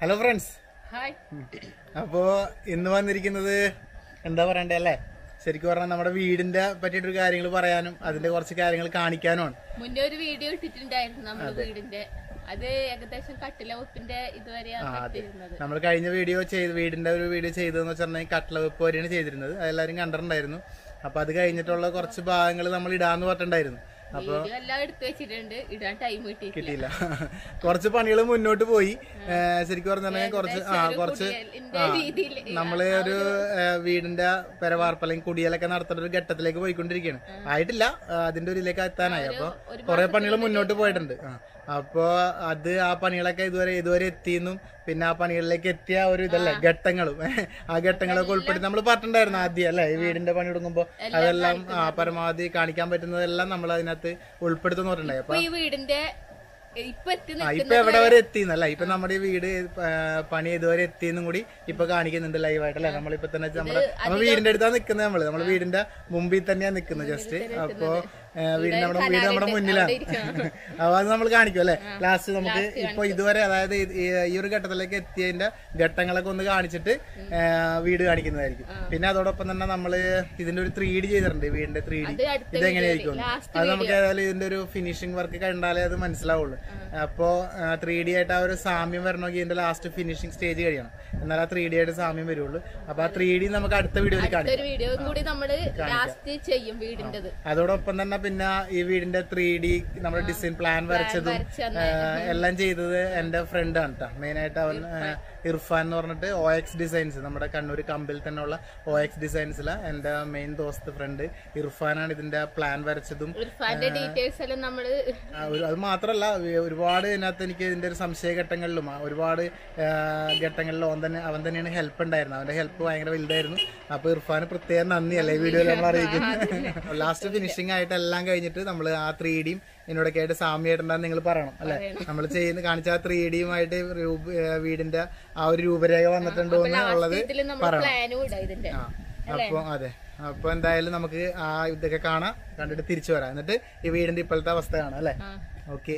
Hello friends hi അപ്പോ ഇന്ന് വന്നിരിക്കുന്നത് എന്താ പറയണ്ടേ അല്ലേ ശരിക്കും പറഞ്ഞാൽ നമ്മുടെ വീടിന്റെ പറ്റിയിട്ടൊരു കാര്യങ്ങൾ പറയാനും അതിന്റെ കുറച്ച് കാര്യങ്ങൾ കാണിക്കാനുമാണ് മുന്നേ ഒരു വീഡിയോ ഇട്ടിട്ടുണ്ടായിരുന്നു നമ്മുടെ വീടിന്റെ അത് ഏകദേശം കട്ടില വെപ്പിന്റെ ഇതുവരെയാണ് കട്ടിരുന്നത് നമ്മൾ കഴിഞ്ഞ വീഡിയോ ചെയ്ത് വീടിന്റെ ഒരു വീഡിയോ ചെയ്തതെന്ന് വെച്ചിട്ടുണ്ടെങ്കിൽ കട്ട്ല വെപ്പ് വരെയാണ് ചെയ്തിരുന്നത് അതെല്ലാവരും കണ്ടിട്ടുണ്ടായിരുന്നു അപ്പൊ അത് കഴിഞ്ഞിട്ടുള്ള കുറച്ച് ഭാഗങ്ങൾ നമ്മൾ ഇടാന്ന് പറഞ്ഞിട്ടുണ്ടായിരുന്നു അപ്പൊ വീഡിയോ എല്ലാം എടുത്തു വെച്ചിട്ടുണ്ട് ഇടാൻ ടൈം കിട്ടിയിട്ടില്ല കിട്ടിയില്ല കുറച്ച് പണികൾ മുന്നോട്ട് പോയി ഏ, ശരിക്കും പറഞ്ഞിട്ടുണ്ടെങ്കിൽ കുറച്ച് ആ കുറച്ച് കുടിയലിന്റെ രീതിയിൽ നമ്മള് ഒരു ഏ, വീടിന്റെ പെരവാർപ്പ് അല്ലെങ്കിൽ കുടിയലൊക്കെ നടത്തുന്ന ഒരു ഘട്ടത്തിലേക്ക് പോയിക്കൊണ്ടിരിക്കുകയാണ് ആയിട്ടില്ല ആ, അതിന്റെ ഒരു ഇതിലേക്ക് എത്താനായി അപ്പൊ കുറെ പണികൾ മുന്നോട്ട് പോയിട്ടുണ്ട് ആ. അപ്പൊ അത് ആ പണികളൊക്കെ ഇതുവരെ ഇതുവരെ എത്തിയെന്നും പിന്നെ ആ പണികളിലേക്ക് എത്തിയ ഒരു ഇതല്ലേ ഘട്ടങ്ങളും ആ ഘട്ടങ്ങളൊക്കെ ഉൾപ്പെടുത്തി നമ്മൾ പറഞ്ഞിട്ടുണ്ടായിരുന്നു ആദ്യം അല്ലെ ഈ വീടിന്റെ പണി തുടങ്ങുമ്പോ അതെല്ലാം ആ പരമാവധി കാണിക്കാൻ പറ്റുന്നതെല്ലാം നമ്മൾ അതിനകത്ത് ഉൾപ്പെടുത്തുന്ന പറഞ്ഞിട്ടുണ്ടായി അപ്പൊ ഇപ്പൊ ഈ വീടിന്റെ ഇപ്പൊ എത്തി ആ ഇപ്പൊ എവിടെ വരെ എത്തിന്നല്ല ഇപ്പൊ നമ്മുടെ ഈ വീട് ആ, പണി ഇതുവരെ എത്തിയെന്നും കൂടി ഇപ്പൊ കാണിക്കുന്നുണ്ട് ലൈവായിട്ട് അല്ലെ നമ്മളിപ്പോ തന്നെ നമ്മുടെ നമ്മൾ വീടിന്റെ അടുത്താണ് നിക്കുന്നത് നമ്മള് നമ്മള് വീടിന്റെ മുമ്പിൽ തന്നെയാണ് നിക്കുന്നത് ജസ്റ്റ് അപ്പോ ആ, വീട് നമ്മുടെ വീട് നമ്മുടെ മുന്നിലാണ് അപ്പൊ അത് നമ്മൾ കാണിക്കും അല്ലെ ലാസ്റ്റ് നമുക്ക് ഇപ്പൊ ഇതുവരെ അതായത് ഇത് ഈ ഈ ഒരു ഘട്ടത്തിലേക്ക് എത്തിയതിന്റെ ഘട്ടങ്ങളൊക്കെ ഒന്ന് കാണിച്ചിട്ട് ആ, വീട് കാണിക്കുന്നതായിരിക്കും പിന്നെ അതോടൊപ്പം തന്നെ നമ്മള് ഇതിന്റെ ഒരു ത്രീ ഡി ചെയ്തിട്ടുണ്ട് വീടിന്റെ ത്രീ ഡി അത് അടുത്ത ഇതെങ്ങനെയായിരിക്കും ലാസ്റ്റ് അത് നമുക്ക് ഏതായാലും ഇതിന്റെ ഒരു ഫിനിഷിംഗ് വർക്ക് കണ്ടാലേ അത് മനസ്സിലാവുള്ളൂ അപ്പോ ത്രീ ഡി ആയിട്ട് ആ ഒരു സാമ്യം വരണമെങ്കിൽ ഇതിന്റെ ലാസ്റ്റ് ഫിനിഷിംഗ് സ്റ്റേജ് കഴിയണം എന്നാൽ ആ ത്രീ ഡി ആയിട്ട് സാമ്യം വരുള്ളൂ അപ്പൊ ആ ത്രീ ഡി നമുക്ക് അടുത്ത വീഡിയോയിൽ കാണിക്കാം ഒരു വീഡിയോ കൂടി നമ്മള് ലാസ്റ്റ് ചെയ്യും വീടിന്റത് അതോടൊപ്പം തന്നെ പിന്നെ ഈ വീടിന്റെ ത്രീ ഡി നമ്മുടെ ഡിസൈൻ പ്ലാൻ വരച്ചതും വരച്ച ആ, എല്ലാം ചെയ്തത് എന്റെ ഫ്രണ്ട് ആണ് കേട്ടോ മെയിൻ ആയിട്ട് അവൻ ആ, ഇർഫാൻ എന്ന് പറഞ്ഞിട്ട് ഒ എക്സ് ഡിസൈൻസ് നമ്മുടെ കണ്ണൂർ കമ്പിൽ തന്നെയുള്ള ഒ എക്സ് ഡിസൈൻസിലെ എന്റെ മെയിൻ ദോസ്ത് ഫ്രണ്ട് ഇർഫാനാണ് ഇതിന്റെ പ്ലാൻ വരച്ചതും ഇർഫാന്റെ ഡീറ്റെയിൽസ് എല്ലാം നമ്മള് ആ, ഒരു- അത് മാത്രല്ല വി- ഒരുപാട് ഇതിനകത്ത് എനിക്ക് ഇതിന്റെ ഒരു സംശയ ഘട്ടങ്ങളിലും ആ, ഒരുപാട് ആ, ഘട്ടങ്ങളിലും അവൻ തന്നെ അവൻ തന്നെയാണ് ഹെൽപ്പ് ഉണ്ടായിരുന്നത് അവന്റെ ഹെൽപ്പ് ഭയങ്കര വലുതായിരുന്നു അപ്പൊ ഇർഫാന് പ്രത്യേകം നന്ദിയല്ലേ ഈ വീഡിയോയിൽ നമ്മൾ അറിയിക്കുന്നത് ലാസ്റ്റ് ഫിനിഷിംഗ് ആയിട്ട് എല്ലാം കഴിഞ്ഞിട്ട് നമ്മൾ ആ ത്രീ ഡിയും എന്നോടൊക്കെ ആയിട്ട് സാമ്യമായിട്ടുണ്ടെന്ന് നിങ്ങൾ പറയണം അല്ലെ നമ്മൾ ചെയ്യുന്ന കാണിച്ച ആ ത്രീ ഡിയുമായിട്ട് വീടിന്റെ ആ ഒരു രൂപരേഖ വന്നിട്ടുണ്ടോ എന്നുള്ളത് ഇതില് നമ്മൾ പ്ലാനും ഇടാം ഇതിന്റെ ആ അപ്പൊ അതെ അപ്പൊ എന്തായാലും നമുക്ക് ആ ഇതൊക്കെ കാണാം കണ്ടിട്ട് തിരിച്ചു വരാം എന്നിട്ട് ഈ വീടിന്റെ ഇപ്പോഴത്തെ അവസ്ഥ കാണാം അല്ലേ ആ. ഓക്കെ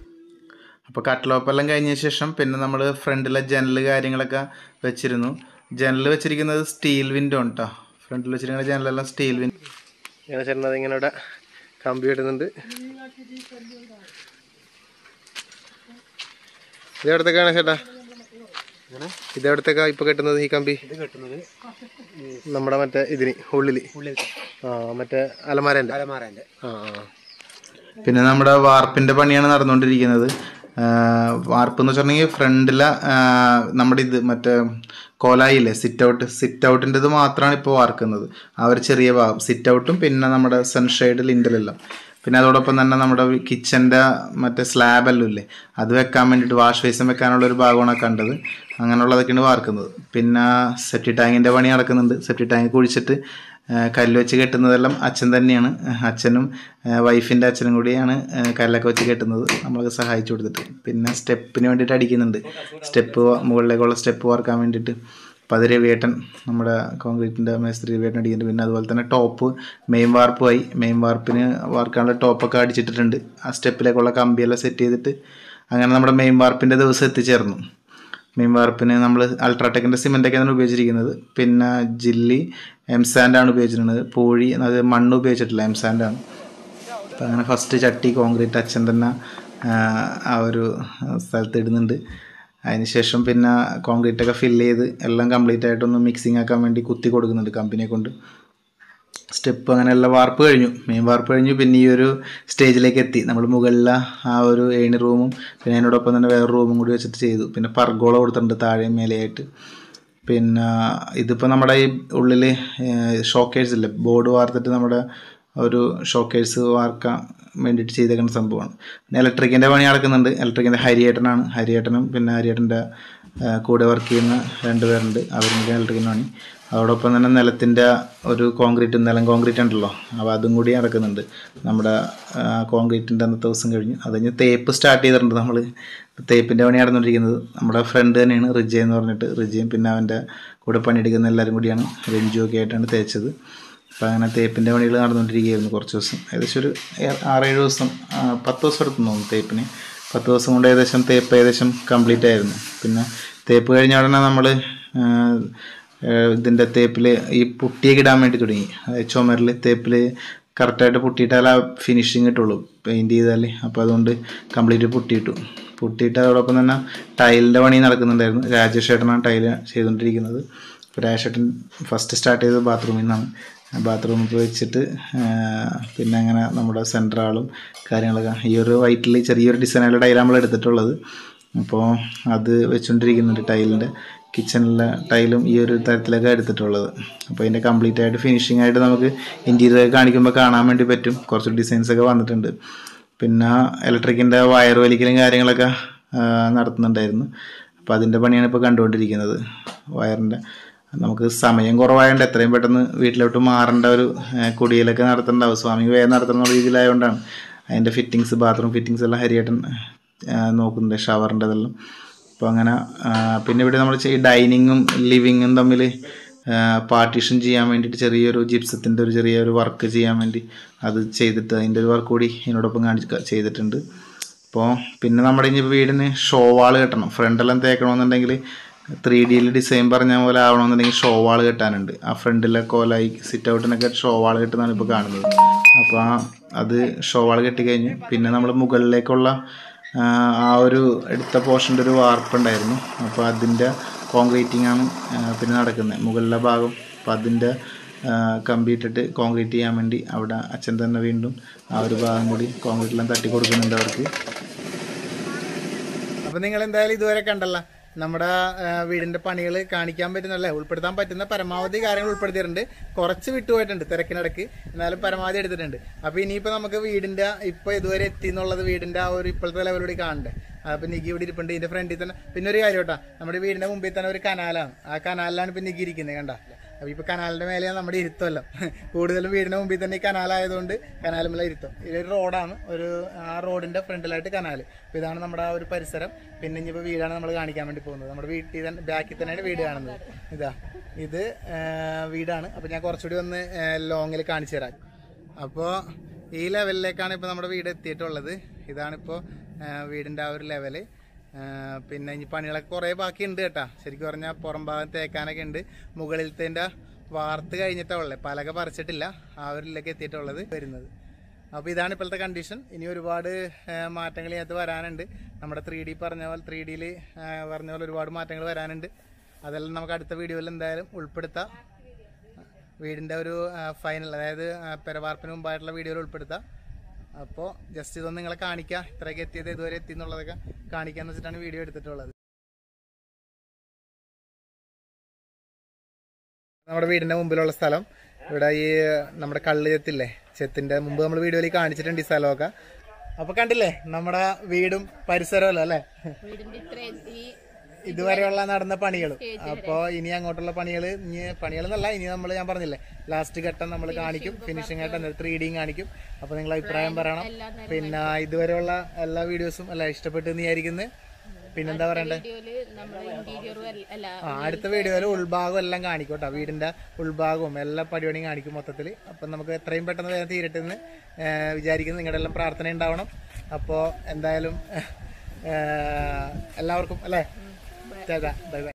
അപ്പോൾ കട്ട്ലോപ്പെല്ലാം കഴിഞ്ഞ ശേഷം പിന്നെ നമ്മൾ ഫ്രണ്ടിലെ ജനൽ കാര്യങ്ങളൊക്കെ വെച്ചിരുന്നു ജനൽ വെച്ചിരിക്കുന്നത് സ്റ്റീൽ വിൻഡോ ആണ് കേട്ടോ ഫ്രണ്ടിൽ വെച്ചിരിക്കുന്ന ജനലെല്ലാം സ്റ്റീൽ വിൻഡോ ഇങ്ങനെ ചേട്ടൻ ഇങ്ങനെ ഇവിടെ കമ്പി ഇടുന്നുണ്ട് ഇത് എവിടത്തേക്കാണ് ചേട്ടാ ഇത് എവിടത്തേക്കാ ഇപ്പൊ കെട്ടുന്നത് ഈ കമ്പി നമ്മുടെ മറ്റേ ഇതിന് ഉള്ളില് ആ മറ്റേ അലമാരന്റെ ആ ആ പിന്നെ നമ്മുടെ വാർപ്പിന്റെ പണിയാണ് നടന്നുകൊണ്ടിരിക്കുന്നത് വാർപ്പ് എന്ന് വെച്ചിട്ടുണ്ടെങ്കിൽ ഫ്രണ്ടിലെ നമ്മുടെ ഇത് മറ്റേ കോലായില്ലേ സിറ്റ് ഔട്ട് സിറ്റ് ഔട്ടിൻ്റെത് മാത്രമാണ് ഇപ്പോൾ വാർക്കുന്നത് ആ ഒരു ചെറിയ ഭാഗം സിറ്റ് ഔട്ടും പിന്നെ നമ്മുടെ സൺഷെയ്ഡ് ലിൻഡലെല്ലാം പിന്നെ അതോടൊപ്പം തന്നെ നമ്മുടെ കിച്ചൻ്റെ മറ്റേ സ്ലാബ് എല്ലാം ഇല്ലേ അത് വെക്കാൻ വേണ്ടിയിട്ട് വാഷ് ബേസിൻ വെക്കാനുള്ള ഒരു ഭാഗമാണ് കണ്ടത് അങ്ങനെയുള്ളതൊക്കെയാണ് വാർക്കുന്നത് പിന്നെ സെപ്റ്റി ടാങ്കിൻ്റെ പണി നടക്കുന്നുണ്ട് സെപ്റ്റി ടാങ്ക് കുഴിച്ചിട്ട് ആ, കല്ല് വെച്ച് കെട്ടുന്നതെല്ലാം അച്ഛൻ തന്നെയാണ് അച്ഛനും വൈഫിൻ്റെ അച്ഛനും കൂടിയാണ് ആ, കല്ലൊക്കെ വെച്ച് കെട്ടുന്നത് നമ്മളൊക്കെ സഹായിച്ചു കൊടുത്തിട്ട് പിന്നെ സ്റ്റെപ്പിന് വേണ്ടിയിട്ട് അടിക്കുന്നുണ്ട് സ്റ്റെപ്പ് മുകളിലേക്കുള്ള സ്റ്റെപ്പ് വാർക്കാൻ വേണ്ടിയിട്ട് അപ്പോൾ അത് രവിയേട്ടൻ നമ്മുടെ കോൺക്രീറ്റിൻ്റെ മേസ്ത്രി രവിയേട്ടൻ അടിക്കുന്നുണ്ട് പിന്നെ അതുപോലെ തന്നെ ടോപ്പ് മെയിൻ വാർപ്പുമായി മെയിൻ വാർപ്പിന് വാർക്കാനുള്ള ടോപ്പൊക്കെ അടിച്ചിട്ടിട്ടുണ്ട് ആ സ്റ്റെപ്പിലേക്കുള്ള കമ്പിയെല്ലാം സെറ്റ് ചെയ്തിട്ട് അങ്ങനെ നമ്മുടെ മെയിൻ വാർപ്പിൻ്റെ ദിവസം എത്തിച്ചേർന്നു മെയിൻ വാർപ്പിന് നമ്മൾ അൾട്രാടെക്കിൻ്റെ സിമെൻ്റൊക്കെയാണ് ഉപയോഗിച്ചിരിക്കുന്നത് പിന്നെ ജില്ലി എം സാൻഡാണ് ഉപയോഗിച്ചിരുന്നത് പൂഴി അത് മണ്ണ് ഉപയോഗിച്ചിട്ടില്ല എം സാൻഡാണ് അപ്പം അങ്ങനെ ഫസ്റ്റ് ചട്ടി കോൺക്രീറ്റ് അച്ഛൻ തന്നെ ആ, ആ ഒരു സ്ഥലത്ത് ഇടുന്നുണ്ട് അതിനുശേഷം പിന്നെ കോൺക്രീറ്റൊക്കെ ഫില്ല് ചെയ്ത് എല്ലാം കംപ്ലീറ്റ് ആയിട്ടൊന്ന് മിക്സിംഗ് ആക്കാൻ വേണ്ടി കുത്തി കൊടുക്കുന്നുണ്ട് കമ്പനിയെ കൊണ്ട് സ്റ്റെപ്പ് അങ്ങനെയുള്ള വാർപ്പ് കഴിഞ്ഞു മെയിൻ വാർപ്പ് കഴിഞ്ഞു പിന്നെ ഈ ഒരു സ്റ്റേജിലേക്ക് എത്തി നമ്മൾ മുകളിലെ ആ ഒരു ഏണി റൂമും പിന്നെ അതിനോടൊപ്പം തന്നെ വേറെ റൂമും കൂടി വെച്ചിട്ട് ചെയ്തു പിന്നെ പർഗോള കൊടുത്തിട്ടുണ്ട് താഴെയും മേലെയായിട്ട് പിന്നെ ഇതിപ്പോൾ നമ്മുടെ ഈ ഉള്ളിൽ ഷോക്കേഴ്സ് ഇല്ലേ ബോർഡ് വാർത്തിട്ട് നമ്മുടെ ഒരു ഷോക്കേഴ്സ് വാർക്കാൻ വേണ്ടിയിട്ട് ചെയ്തേക്കുന്ന സംഭവമാണ് പിന്നെ ഇലക്ട്രിക്കിൻ്റെ പണി നടക്കുന്നുണ്ട് ഇലക്ട്രിക്കിൻ്റെ ഹരിയേട്ടനാണ് ഹരിയേട്ടനും പിന്നെ ഹരിയേട്ടൻ്റെ ആ, കൂടെ വർക്ക് ചെയ്യുന്ന രണ്ട് പേരുണ്ട് അവരും കൂടി ഇലക്ട്രിക്കിൻ്റെ പണി അതോടൊപ്പം തന്നെ നിലത്തിൻ്റെ ഒരു കോൺക്രീറ്റ് നിലം കോൺക്രീറ്റ് ഉണ്ടല്ലോ അപ്പോൾ അതും കൂടി നടക്കുന്നുണ്ട് നമ്മുടെ കോൺക്രീറ്റിൻ്റെ അന്നത്തെ ദിവസം കഴിഞ്ഞു അത് കഴിഞ്ഞ് തേപ്പ് സ്റ്റാർട്ട് ചെയ്തിട്ടുണ്ട് നമ്മൾ തേപ്പിൻ്റെ പണി നടന്നുകൊണ്ടിരിക്കുന്നത് നമ്മുടെ ഫ്രണ്ട് തന്നെയാണ് റിജയ് എന്ന് പറഞ്ഞിട്ട് റിജയും പിന്നെ അവൻ്റെ കൂടെ പണിയെടുക്കുന്ന എല്ലാവരും കൂടിയാണ് രഞ്ജു ഒക്കെ ആയിട്ടാണ് തേച്ചത് അപ്പോൾ അങ്ങനെ തേപ്പിൻ്റെ പണികൾ നടന്നുകൊണ്ടിരിക്കുകയായിരുന്നു കുറച്ച് ദിവസം ഏകദേശം ഒരു ഏ- ആറേഴ് ദിവസം ആ, പത്ത് ദിവസം എടുത്തു തോന്നുന്നു തേപ്പിന് പത്ത് ദിവസം കൊണ്ട് ഏകദേശം തേപ്പ് ഏകദേശം കംപ്ലീറ്റ് ആയിരുന്നു പിന്നെ തേപ്പ് കഴിഞ്ഞ ഉടനെ നമ്മൾ ഇതിൻ്റെ തേപ്പിൽ ഈ പുട്ടിയൊക്കെ ഇടാൻ വേണ്ടി തുടങ്ങി അതായത് ചുമരിൽ തേപ്പിൽ കറക്റ്റായിട്ട് പുട്ടിയിട്ടാൽ ആ ഫിനിഷിങ് കിട്ടുള്ളൂ പെയിൻറ് ചെയ്താൽ അപ്പോൾ അതുകൊണ്ട് കംപ്ലീറ്റ് പുട്ടിയിട്ടു പുട്ടിയിട്ട് അതോടൊപ്പം തന്നെ ടൈലിൻ്റെ പണി നടക്കുന്നുണ്ടായിരുന്നു രാജേഷ് ഏട്ടനാണ് ടൈല് ചെയ്തുകൊണ്ടിരിക്കുന്നത് അപ്പോൾ രാജേഷേട്ടൻ ഫസ്റ്റ് സ്റ്റാർട്ട് ചെയ്തത് ബാത്റൂമിൽ നിന്നാണ് ബാത്റൂമിൽ വെച്ചിട്ട് ആ, പിന്നെ അങ്ങനെ നമ്മുടെ സെൻറ്റർ ആളും കാര്യങ്ങളൊക്കെ ഈ ഒരു വൈറ്റിൽ ചെറിയൊരു ഡിസൈനുള്ള ടൈലാണ് നമ്മൾ എടുത്തിട്ടുള്ളത് അപ്പോൾ അത് വെച്ചുകൊണ്ടിരിക്കുന്നുണ്ട് ടൈലിൻ്റെ കിച്ചണിലെ ടൈലും ഈ ഒരു തരത്തിലൊക്കെ എടുത്തിട്ടുള്ളത് അപ്പോൾ അതിൻ്റെ കംപ്ലീറ്റ് ആയിട്ട് ഫിനിഷിംഗ് ആയിട്ട് നമുക്ക് ഇൻറ്റീരിയർ കാണിക്കുമ്പോൾ കാണാൻ വേണ്ടി പറ്റും കുറച്ച് ഡിസൈൻസ് ഒക്കെ വന്നിട്ടുണ്ട് പിന്നെ ഇലക്ട്രിക്കിൻ്റെ വയർ വലിക്കലും കാര്യങ്ങളൊക്കെ ആ, നടത്തുന്നുണ്ടായിരുന്നു അപ്പോൾ അതിൻ്റെ പണിയാണ് ഇപ്പോൾ കണ്ടുകൊണ്ടിരിക്കുന്നത് വയറിൻ്റെ നമുക്ക് സമയം കുറവായതുകൊണ്ട് എത്രയും പെട്ടെന്ന് വീട്ടിലോട്ട് മാറേണ്ട ഒരു ആ, കുടിയിലൊക്കെ നടത്തേണ്ടാവും സ്വാമി വേഗം നടത്തുന്ന രീതിയിലായതുകൊണ്ടാണ് അതിൻ്റെ ഫിറ്റിങ്സ് ബാത്റൂം ഫിറ്റിങ്സ് എല്ലാം ഹരിയേട്ടൻ ആ, നോക്കുന്നുണ്ട് ഷവറിൻ്റെതെല്ലാം അപ്പോൾ അങ്ങനെ ആ, പിന്നെ ഇവിടെ നമ്മൾ ഈ ഡൈനിങ്ങും ലിവിങ്ങും തമ്മിൽ പാർട്ടീഷൻ ചെയ്യാൻ വേണ്ടിയിട്ട് ചെറിയൊരു ജിപ്സത്തിൻ്റെ ഒരു ചെറിയൊരു വർക്ക് ചെയ്യാൻ വേണ്ടി അത് ചെയ്തിട്ട് അതിൻ്റെ ഒരു വർക്ക് കൂടി ഇതിനോടൊപ്പം കാണിച്ച് ചെയ്തിട്ടുണ്ട് അപ്പോൾ പിന്നെ നമ്മുടെ ഇനി വീടിന് ഷോ വാൾ കെട്ടണം ഫ്രണ്ടെല്ലാം തേക്കണമെന്നുണ്ടെങ്കിൽ ത്രീ ഡിയിൽ ഡിസൈൻ പറഞ്ഞ പോലെ ആവണമെന്നുണ്ടെങ്കിൽ ഷോ വാൾ കെട്ടാനുണ്ട് ആ ഫ്രണ്ടിലെ കോലായി സിറ്റ് ഔട്ടിനൊക്കെ ഷോ വാൾ കെട്ടുന്നതാണ് ഇപ്പോൾ കാണുന്നത് അപ്പോൾ ആ അത് ഷോ വാൾ കെട്ടിക്കഴിഞ്ഞ് പിന്നെ നമ്മൾ മുകളിലേക്കുള്ള ആ, ആ ഒരു എടുത്ത പോർഷൻ്റെ ഒരു വാർപ്പുണ്ടായിരുന്നു അപ്പോൾ അതിൻ്റെ കോൺക്രീറ്റിംഗ് ആണ് ആ, പിന്നെ നടക്കുന്നത് മുകളിലെ ഭാഗം അപ്പോൾ അതിൻ്റെ ആ, കമ്പി ഇട്ടിട്ട് കോൺക്രീറ്റ് ചെയ്യാൻ വേണ്ടി അവിടെ അച്ഛൻ തന്നെ വീണ്ടും ആ ഒരു ഭാഗം കൂടി കോൺക്രീറ്റെല്ലാം തട്ടി കൊടുക്കുന്നുണ്ട് അവർക്ക് അപ്പൊ നിങ്ങൾ എന്തായാലും ഇതുവരെ കണ്ടല്ല നമ്മുടെ ആ, വീടിന്റെ പണികൾ കാണിക്കാൻ പറ്റുന്നല്ലേ ഉൾപ്പെടുത്താൻ പറ്റുന്ന പരമാവധി കാര്യങ്ങൾ ഉൾപ്പെടുത്തിയിട്ടുണ്ട് കുറച്ച് വിട്ടുപോയിട്ടുണ്ട് തിരക്കിനിടക്ക് എന്നാലും പരമാവധി എടുത്തിട്ടുണ്ട് അപ്പൊ ഇനിയിപ്പോ നമുക്ക് വീടിന്റെ ഇപ്പൊ ഇതുവരെ എത്തി എന്നുള്ളത് വീടിന്റെ ആ ഒരു ഇപ്പോഴത്തെ ലെവലോട് കാണണ്ടേ അപ്പൊ നിഗി ഇവിടെ ഇരിപ്പുണ്ട് ഇതിന്റെ ഫ്രണ്ടിൽ തന്നെ പിന്നെ ഒരു കാര്യം കേട്ടാ നമ്മുടെ വീടിന്റെ മുമ്പിൽ തന്നെ ഒരു കനാലാണ് ആ കനാലിലാണ് ഇപ്പൊ നിഗി ഇരിക്കുന്നത് കണ്ട അപ്പൊ ഇപ്പൊ കനാലിന്റെ മേലെയാണ് നമ്മുടെ ഇരുത്തമല്ലോ കൂടുതലും വീടിന്റെ മുമ്പിൽ തന്നെ ഈ കനാലായതുകൊണ്ട് കനാലുമല്ല ഇരുത്തം ഇതൊരു റോഡാണ് ഒരു ആ റോഡിന്റെ ഫ്രണ്ടിലായിട്ട് കനാല് അപ്പൊ ഇതാണ് നമ്മുടെ ആ ഒരു പരിസരം പിന്നെ ഇനിയിപ്പോ വീടാണ് നമ്മൾ കാണിക്കാൻ വേണ്ടി പോകുന്നത് നമ്മുടെ വീട്ടിൽ തന്നെ ബാക്കിൽ തന്നെയാണ് വീട് കാണുന്നത് ഇതാ ഇത് ആ, വീടാണ് അപ്പൊ ഞാൻ കുറച്ചുകൂടി ഒന്ന് ലോങ്ങിൽ കാണിച്ചു തരാം അപ്പോൾ ഈ ലെവലിലേക്കാണ് ഇപ്പോൾ നമ്മുടെ വീട് എത്തിയിട്ടുള്ളത് ഇതാണിപ്പോൾ വീടിൻ്റെ ആ ഒരു ലെവല് ആ, പിന്നെ ഇനി പണികളൊക്കെ കുറേ ബാക്കിയുണ്ട് കേട്ടാ ശരിക്കും പറഞ്ഞാൽ പുറം ഭാഗം തേക്കാനൊക്കെ ഉണ്ട് മുകളിലത്തെ വാർത്ത് കഴിഞ്ഞിട്ടാ ഉള്ളത് പലക പറിച്ചിട്ടില്ല ആ ഒരു ഇതിലേക്ക് എത്തിയിട്ടുള്ളത് വരുന്നത് അപ്പോൾ ഇതാണ് ഇപ്പോഴത്തെ കണ്ടീഷൻ ഇനി ഒരുപാട് മാറ്റങ്ങൾ ഇതിനകത്ത് വരാനുണ്ട് നമ്മുടെ ത്രീ ഡി പറഞ്ഞ പോലെ ത്രീ ഡിയിൽ പറഞ്ഞ പോലെ ഒരുപാട് മാറ്റങ്ങൾ വരാനുണ്ട് അതെല്ലാം നമുക്ക് അടുത്ത വീഡിയോയിൽ എന്തായാലും ഉൾപ്പെടുത്താം വീടിൻ്റെ ഒരു ഫൈനൽ അതായത് ആ, പെരവാർപ്പിന് മുമ്പായിട്ടുള്ള വീഡിയോയിൽ ഉൾപ്പെടുത്താം അപ്പോൾ ജസ്റ്റ് ഇതൊന്ന് നിങ്ങളെ കാണിക്കാം ഇത്രയൊക്കെ എത്തിയത് ഇതുവരെ എത്തി എന്നുള്ളതൊക്കെ കാണിക്കാന്ന് വെച്ചിട്ടാണ് വീഡിയോ എടുത്തിട്ടുള്ളത് നമ്മുടെ വീടിന്റെ മുമ്പിലുള്ള സ്ഥലം ഇവിടെ ഈ നമ്മുടെ കള്ള് ചെത്തില്ലേ ചെത്തിന്റെ മുമ്പ് നമ്മൾ വീഡിയോയിൽ കാണിച്ചിട്ടുണ്ട് ഈ സ്ഥലമൊക്കെ അപ്പൊ കണ്ടില്ലേ നമ്മുടെ വീടും പരിസരമല്ലോ അല്ലേ വീടിന്റെ ഇത്രയും ഈ ഇതുവരെയുള്ള നടന്ന പണികളും അപ്പോ ഇനി അങ്ങോട്ടുള്ള പണികൾ ഇനി പണികളെന്നല്ല ഇനി നമ്മൾ ഞാൻ പറഞ്ഞില്ലേ ലാസ്റ്റ് ഘട്ടം നമ്മൾ കാണിക്കും ഫിനിഷിംഗ് ആയിട്ട് ത്രീ ഡിയും കാണിക്കും അപ്പൊ നിങ്ങൾ അഭിപ്രായം പറയണം പിന്നെ ഇതുവരെയുള്ള എല്ലാ വീഡിയോസും അല്ല ഇഷ്ടപ്പെട്ടു എന്ന് വിചാരിക്കുന്നത് പിന്നെന്താ പറയണ്ടേ വീഡിയോയില് നമ്മൾ ഇന്റീരിയറും അല്ല ആ അടുത്ത വീഡിയോയിൽ ഉൾഭാഗം എല്ലാം കാണിക്കും കേട്ടോ വീടിന്റെ ഉൾഭാഗവും എല്ലാ പരിപാടിയും കാണിക്കും മൊത്തത്തിൽ അപ്പം നമുക്ക് എത്രയും പെട്ടെന്ന് വേഗം തീരട്ടെ എന്ന് ഏഹ്, വിചാരിക്കുന്നു നിങ്ങളുടെ എല്ലാം പ്രാർത്ഥന ഉണ്ടാവണം അപ്പോൾ എന്തായാലും ഏഹ്, എല്ലാവർക്കും അല്ലേ ചേട്ടാ ബൈ ബൈ